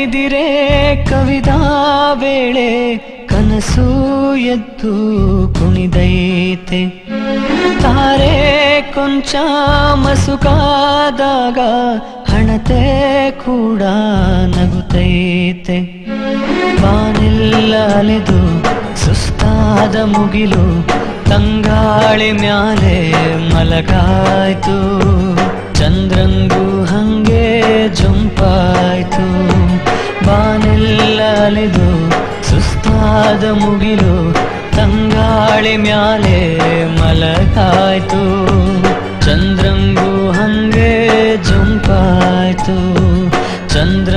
ನಿದಿರೆ ಕವಿದ ವೇಳೆ ಕನಸು ಎದ್ದು ಕುಣಿದೈತೆ ತಾರೆ ಕೊಂಚ ಮಸುಕಾದಾಗ ಹಣತೆ ಕೂಡ ನಗುತ್ತೈತೆ ಬಾನೆಲ್ಲ ಅಲೆದು ಸುಸ್ತಾದ ಮುಗಿಲು ತಂಗಾಳಿ ಮ್ಯಾಲೆ ಮಲಗಾಯ್ತು ಚಂದ್ರಂಗೂ ಹಂಗೆ ಜುಂಪಾಯ್ತು ಬಾನೆಲ್ಲ ಅಲೆದು ಸುಸ್ತಾದ ಮುಗಿಲು ತಂಗಾಳಿ ಮ್ಯಾಲೆ ಮಲಗಾಯ್ತು ಚಂದ್ರಂಗೂ ಹಂಗೆ ಜುಂಪಾಯ್ತು ಚಂದ್ರ